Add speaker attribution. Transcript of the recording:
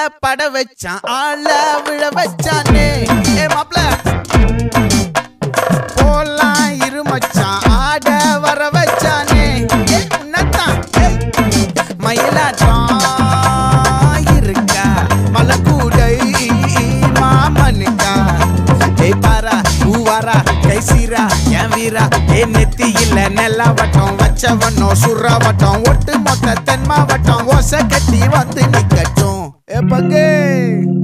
Speaker 1: பட வச்சான் ஆள விழ வச்சானே ஏ மாப்ள போலாம் இரு மச்சான் ஆட வர வச்சானே ஏ உன்னத்தான் ஏய். மயிலாட்டம் இருக்கா மலக்கூடை மாமனுக்கா ஏய் பாரா பூவாரா கைசீரா என் வீரா ஏ நெத்தி இல்ல நெல்லா வட்டம் வச்சவனோ சுறா வட்டம் ஒட்டு மொத்த தென் மாவட்டம் ஓசை கட்டி வந்து நிக்கட்டும் ஏ பங்கே